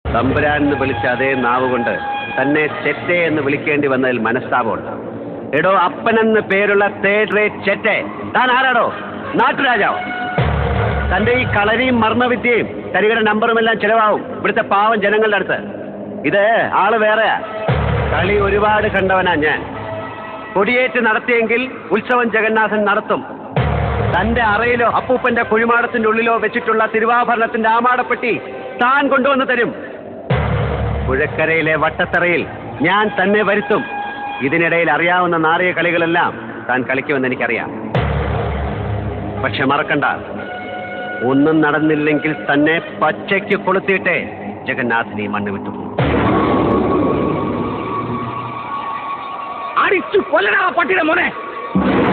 തമ്പുരാൻ എന്ന് വിളിച്ച അതേ നാവ് കൊണ്ട് തന്നെ ചെറ്റെ എന്ന് വിളിക്കേണ്ടി വന്നതിൽ മനസ്താപമുണ്ട് എടോ അപ്പനെന്ന് പേരുള്ള തേർഡ് റേറ്റ് ചെറ്റെ താൻ ആരാടോ നാട്ടുരാജാവ് തന്റെ ഈ കളരിയും മർമ്മവിദ്യയും തരികയുടെ നമ്പറും എല്ലാം ചെലവാവും ഇവിടുത്തെ പാവം ജനങ്ങളുടെ അടുത്ത് ഇത് ആള് വേറെയാ കളി ഒരുപാട് കണ്ടവനാ ഞാൻ കൊടിയേറ്റ് നടത്തിയെങ്കിൽ ഉത്സവം ജഗന്നാഥൻ നടത്തും തന്റെ അറയിലോ അപ്പൂപ്പന്റെ കുഴിമാടത്തിന്റെ ഉള്ളിലോ വെച്ചിട്ടുള്ള തിരുവാഭരണത്തിന്റെ ആമാടപ്പെട്ടി താൻ കൊണ്ടുവന്ന് തരും പുഴക്കരയിലെ വട്ടത്തറയിൽ ഞാൻ തന്നെ വരുത്തും ഇതിനിടയിൽ അറിയാവുന്ന നാറിയ കളികളെല്ലാം താൻ കളിക്കുമെന്ന് എനിക്കറിയാം പക്ഷെ മറക്കണ്ട ഒന്നും നടന്നില്ലെങ്കിൽ തന്നെ പച്ചയ്ക്ക് കൊളുത്തിയിട്ടേ ജഗന്നാഥിനി മണ്ണ് വിട്ടുപോകും അടിച്ചു കൊല്ലടാ പട്ടിയുടെ മോനെ